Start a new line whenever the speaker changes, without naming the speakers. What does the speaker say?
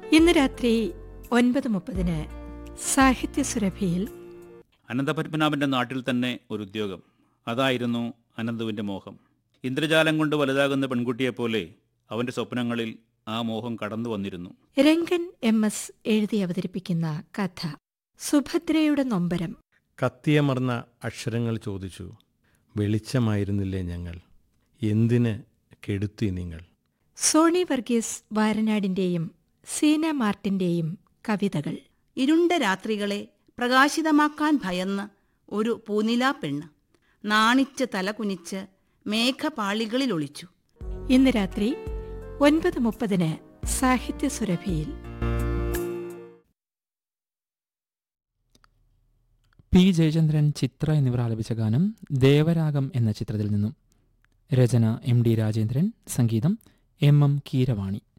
ഇന്ന് രാത്രി ഒൻപത് മുപ്പതിന് സാഹിത്യ സുരഭിയിൽ
അനന്തപത്മനാഭന്റെ നാട്ടിൽ തന്നെ ഒരു ഉദ്യോഗം അതായിരുന്നു അനന്തുവിന്റെ മോഹം ഇന്ദ്രജാലം കൊണ്ട് വലുതാകുന്ന പെൺകുട്ടിയെപ്പോലെ അവന്റെ സ്വപ്നങ്ങളിൽ ആ മോഹം കടന്നു വന്നിരുന്നു
രംഗൻ എം എസ് എഴുതി അവതരിപ്പിക്കുന്ന കഥ സുഭദ്രയുടെ നൊമ്പരം
കത്തിയമർന്ന അക്ഷരങ്ങൾ ചോദിച്ചു വെളിച്ചമായിരുന്നില്ലേ ഞങ്ങൾ എന്തിന് കെടുത്തി നിങ്ങൾ
സോണി വർഗീസ് വാരനാടിന്റെയും സീന മാർട്ടിന്റെയും കവിതകൾ
ഇരുണ്ട രാത്രികളെ പ്രകാശിതമാക്കാൻ ഭയന്ന് ഒരു പൂനിലാ പെണ്ണ് നാണിച്ച് തലകുനിച്ച് മേഘപാളികളിൽ ഒളിച്ചു
ഇന്ന് രാത്രി ഒൻപത് മുപ്പതിന് സാഹിത്യ സുരഭിയിൽ
പി ജയചന്ദ്രൻ ചിത്ര എന്നിവർ ആലപിച്ച ഗാനം ദേവരാഗം എന്ന ചിത്രത്തിൽ നിന്നും രചന എം ഡി രാജേന്ദ്രൻ സംഗീതം എം എം കീരവാണി